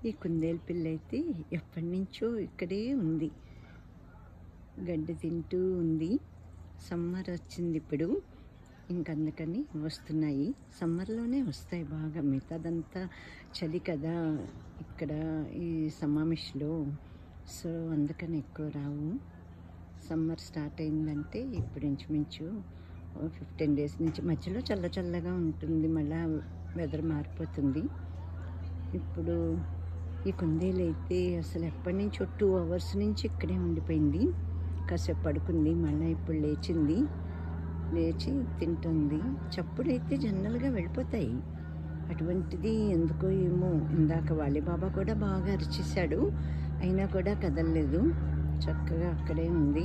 ఈ కుందేలు పిల్ల అయితే ఎప్పటి నుంచో ఇక్కడే ఉంది గడ్డి తింటూ ఉంది సమ్మర్ వచ్చింది ఇప్పుడు ఇంకందుకని వస్తున్నాయి సమ్మర్లోనే వస్తాయి బాగా మిగతాదంతా చలి కదా ఇక్కడ ఈ సమామిష్లో సో అందుకని ఎక్కువ రావు సమ్మర్ స్టార్ట్ అయిందంటే ఇప్పుడు ఇంచుమించు ఫిఫ్టీన్ డేస్ నుంచి మధ్యలో చల్ల చల్లగా ఉంటుంది మళ్ళా వెదర్ మారిపోతుంది ఇప్పుడు ఈ కుందేలు అయితే అసలు ఎప్పటి నుంచో టూ అవర్స్ నుంచి ఇక్కడే ఉండిపోయింది కాసేపు పడుకుంది మళ్ళీ ఇప్పుడు లేచింది లేచి తింటుంది చప్పుడైతే జనరల్గా వెళ్ళిపోతాయి అటువంటిది ఎందుకో ఏమో ఇందాక వాలిబాబా కూడా బాగా అరిచేశాడు అయినా కూడా కదలలేదు చక్కగా అక్కడే ఉంది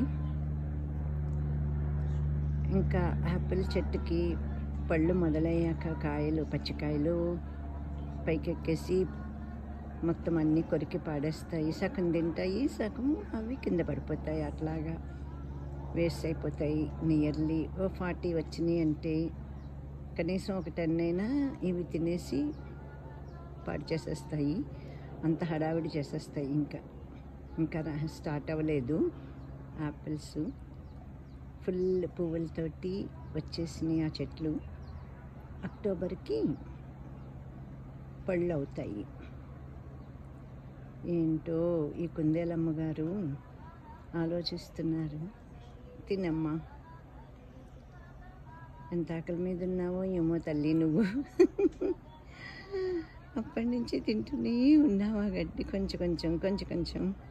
ఇంకా యాపిల్ చెట్టుకి పళ్ళు మొదలయ్యాక కాయలు పచ్చికాయలు పైకెక్కేసి మొత్తం అన్నీ కొరికి పాడేస్తాయి సగం తింటాయి సగం అవి కింద పడిపోతాయి అట్లాగా వేస్ట్ అయిపోతాయి నియర్లీ ఓ ఫార్టీ వచ్చినాయి అంటే కనీసం ఒక టెన్ అయినా ఇవి తినేసి పాడు చేసేస్తాయి అంత హడావిడి చేసేస్తాయి ఇంకా ఇంకా రా- స్టార్ట్ అవ్వలేదు యాపిల్స్ ఫుల్ పువ్వులతోటి వచ్చేసినాయి ఆ చెట్లు అక్టోబర్కి పళ్ళు అవుతాయి ఏంటో ఈ కుందేలమ్మ గారు ఆలోచిస్తున్నారు తినమ్మా ఎంత ఆకలి మీద ఉన్నావో ఏమో తల్లి నువ్వు అప్పటి నుంచి తింటూనే ఉన్నావా గడ్డి కొంచెం కొంచెం కొంచెం కొంచెం